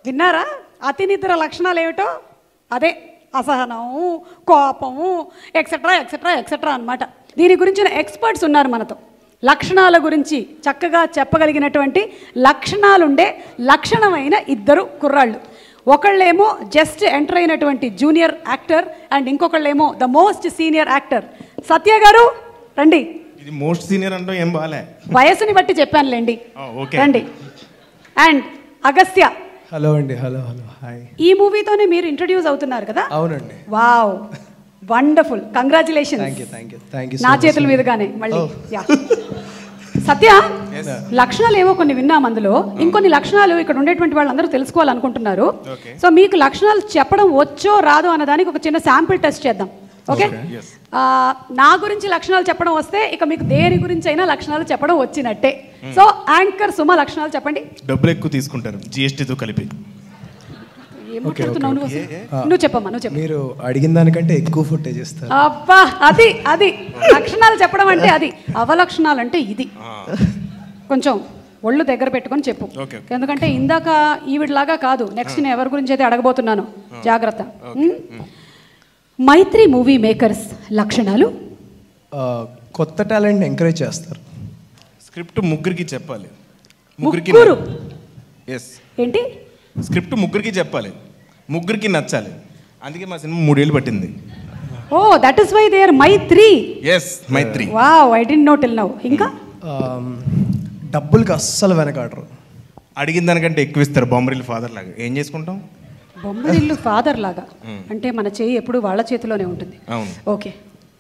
విన్నారా అతి నిద్ర లక్షణాలు ఏమిటో అదే అసహనం కోపము ఎక్సెట్రా ఎక్సెట్రా ఎక్సెట్రా అన్నమాట దీని గురించిన ఎక్స్పర్ట్స్ ఉన్నారు మనతో లక్షణాల గురించి చక్కగా చెప్పగలిగినటువంటి లక్షణాలుండే లక్షణమైన ఇద్దరు కుర్రాళ్ళు ఒకళ్ళేమో జస్ట్ ఎంటర్ అయినటువంటి జూనియర్ యాక్టర్ అండ్ ఇంకొకళ్ళేమో the most senior actor Satya గారు రండి ఇది మోస్ట్ సీనియర్ అంటాం ఏం బాలే వయసుని బట్టి చెప్పానులేండి ఆ, ఓకే. రండి అండ్ అగస్త్య హలో అండి హలో హలో హాయ్ ఈ మూవీతోనే మీరు ఇంట్రడ్యూస్ అవుతున్నారు కదా అవునండి wow wonderful congratulation thank you thank you thank you నా చేతుల మీదుగానే మళ్ళీ యా సత్య లక్షణాలు ఏవో కొన్ని విన్నాం అందులో ఇంకొన్ని లక్షణాలు ఇక్కడ ఉండేటువంటి వాళ్ళందరూ తెలుసుకోవాలనుకుంటున్నారు Okay. సో మీకు లక్షణాలు చెప్పడం వచ్చో రాదో అన్న దానికి ఒక చిన్న శాంపిల్ టెస్ట్ చేద్దాం ఓకే yes. ఆ, నా గురించి లక్షణాలు చెప్పడం వస్తే ఇక మీకు దేని గురించి అయినా లక్షణాలు చెప్పడం వచ్చినట్టే సో యాంకర్ సుమ లక్షణాలు చెప్పండి డబ్బులు ఎక్కువ తీసుకుంటారు జిఎస్టీతో కలిపి ఏం మాట్లాడుతున్నావు నువ్వు అసలు? నువ్వు చెప్పమ్మా నువ్వు చెప్పు మీరు అడిగిన దానికంటే ఎక్కువ ఫుటేజ్ ఇస్తారు అబ్బా అది అది లక్షణాలు చెప్పడం అంటే అది అవలక్షణాలు అంటే ఇది కొంచెం ఒళ్ళు దగ్గర పెట్టుకొని చెప్పు ఓకే, ఓకే. ఎందుకంటే ఇందాక ఈవిడలాగా కాదు నెక్స్ట్ నేను ఎవరి గురించి అయితే అడగబోతున్నాను జాగ్రత్త ఉమ్? మైత్రి మూవీ మేకర్స్ లక్షణాలు ఆ, కొత్త టాలెంట్ ఎంకరేజ్ చేస్తారు స్క్రిప్ట్ ముగ్గురికి చెప్పాలి ముగ్గురికి ముగ్గురు ఎస్ ఏంటి స్క్రిప్ట్ ముగ్గురికి చెప్పాలి ముగ్గురికి నచ్చాలి అందుకే మా సినిమా మూడేళ్ళు పట్టింది oh that is why there Maitri yes Maitri wow I didn't know till now ఇంకా ఆ, డబ్బులకి అస్సలు వెనకాడరు అడిగిన దానికంటే ఎక్కువ ఇస్తారు బొమ్మరిల్ ఫాదర్ లాగా ఏం చేసుకుంటాం బొమ్మరిల్లు ఫాదర్ లాగా అంటే మన చేయి ఎప్పుడు వాళ్ళ చేతిలోనే ఉంటుంది అవును ఓకే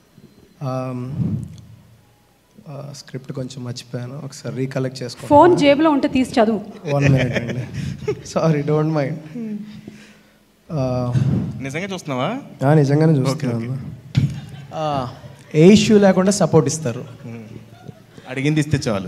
స్క్రిప్ట్ కొంచెం మర్చిపోయాను ఒకసారి రీకలెక్ట్ చేసుకో ఫోన్ జేబులో ఉంటే తీసి చదువు వన్ మినిట్ అండి సారీ డోంట్ మైండ్ నిజంగా చూస్తున్నావా నిజంగానే చూస్తున్నాను ఆ, ఏ ఇష్యూ లేకుండా సపోర్ట్ ఇస్తారు అడిగింది ఇస్తే చాలు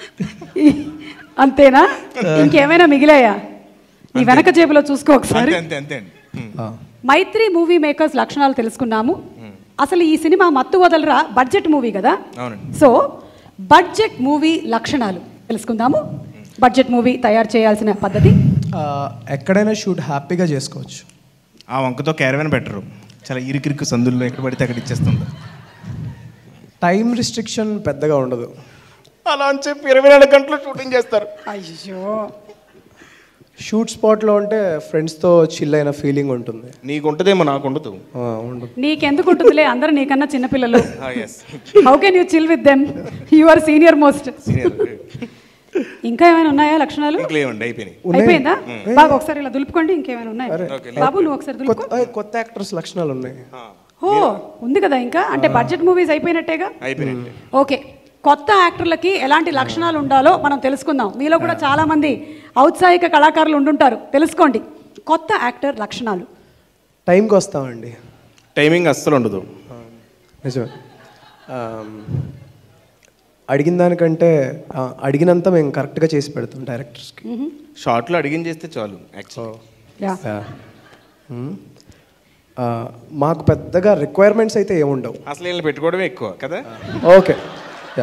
అంతేనా ఇంకేమైనా మిగిలాయా నీ వెనక జేబులో చూసుకో ఒకసారి అంతే అంతే అంతే అండి ఉమ్. ఆ, మైత్రి మూవీ మేకర్స్ లక్షణాలు తెలుసుకున్నాము అసలు ఈ సినిమా మత్తు వదలరా బడ్జెట్ మూవీ కదా అవునండి సో బడ్జెట్ మూవీ లక్షణాలు తెలుసుకుందాము బడ్జెట్ మూవీ తయారు చేయాల్సిన పద్ధతి ఆ, ఎక్కడైనా షూట్ హ్యాపీగా చేసుకోవచ్చు ఆ వంకతో క్యారవెన్ పెట్టరు చాలా ఇరుకిరుకు సందుల్లో ఎక్కడ పడితే అక్కడ ఇచ్చేస్తుంది టైం రిస్ట్రిక్షన్ పెద్దగా ఉండదు అలా అని చెప్పి ఇరవై నాలుగు గంటలు షూటింగ్ చేస్తారు అయ్యో షూట్ స్పాట్లో ఉంటే ఫ్రెండ్స్తో చిల్ అయిన ఫీలింగ్ ఉంటుంది నీకు ఉంటుందేమో నాకు ఉండదు ఆ, ఉండదు నీకెందుకు ఉంటుందిలే అందరూ నీకన్నా చిన్నపిల్లలు yes how can you chill with them you are senior most senior ఇంకా ఏమైనా ఉన్నాయా లక్షణాలు ఇంకేమండి అయిపోయినాయి అయిపోయిందా బాగా ఒకసారి ఇలా దులుపుకోండి ఇంకేమైనా ఉన్నాయా బాబు నువ్వు ఒకసారి దులుపుకో కొత్త ఆ, కొత్త యాక్టర్స్ లక్షణాలు ఉన్నాయి ఓ ఉంది కదా ఇంకా అంటే బడ్జెట్ మూవీస్ అయిపోయినట్టేగా అయిపోయినాయి ఓకే కొత్త యాక్టర్లకి ఎలాంటి లక్షణాలు ఉండాలో మనం తెలుసుకుందాం మీలో కూడా చాలా మంది ఔత్సాహిక కళాకారులు ఉండుంటారు తెలుసుకోండి కొత్త యాక్టర్ లక్షణాలు టైంకి వస్తామండి టైమింగ్ అస్సలు ఉండదు నిజమే ఆమ్, అడిగిన దానికంటే ఆ, అడిగినంత మేము కరెక్ట్గా చేసి పెడతాం డైరెక్టర్స్కి షార్ట్లో అడిగిన చేస్తే చాలు యాక్చువల్ యా మాకు పెద్దగా రిక్వైర్మెంట్స్ అయితే ఏముండవు అసలు వీళ్ళని పెట్టుకోవడమే ఎక్కువ కదా ఓకే యా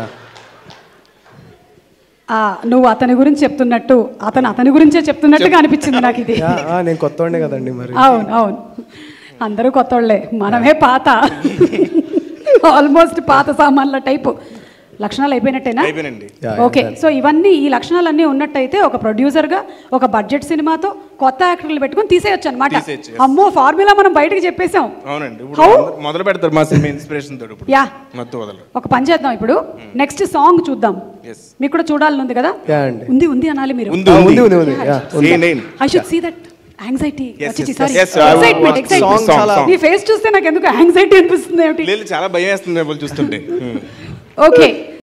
ఆ, నువ్వు అతని గురించి చెప్తున్నట్టు అతను అతని గురించే చెప్తున్నట్టుగా అనిపించింది నాకు ఇది యా, ఆ, నేను కొత్తవాడినే కదండి మరి అవును అవును అందరూ కొత్తోళ్ళే మనమే పాత ఆల్మోస్ట్ పాత సామాన్ల టైపు లక్షణాలు అయిపోయినట్టేనా అయిపోయినండి Yeah, ఓకే సో ఇవన్నీ ఈ లక్షణాలన్నీ ఉన్నట్టయితే ఒక ప్రొడ్యూసర్గా ఒక బడ్జెట్ సినిమాతో కొత్త యాక్టర్లు పెట్టుకొని తీసేయచ్చు అనమాట తీసేయచ్చు, అమ్మో ఫార్ములా మనం బయటకి చెప్పేశాం అవునండి ఇప్పుడు How? మొదలు- మొదలు పెడతారు మా సినిమా ఇన్స్పిరేషన్ తోడు ఇప్పుడు యా మత్తు వదలరు ఒక పని చేద్దాం ఇప్పుడు నెక్స్ట్ సాంగ్ చూద్దాం ఎస్ మీకు కూడా చూడాలని ఉంది కదా యా అండి ఉంది ఉంది అనాలి మీరు ఉంది ఆ, ఉంది ఉంది ఉంది ఉంది యా See, నేను I should see that anxiety Yes, వచ్చి yes, sorry yes, I will excitement watch excitement song, song, song. నీ ఫేస్ చూస్తే నాకు ఎందుకు యాంగ్జైటీ అనిపిస్తుంది ఏమిటి లేదు చాలా భయం వేస్తుంది వాళ్ళు చూస్తుంటే ఉమ్. ఓకే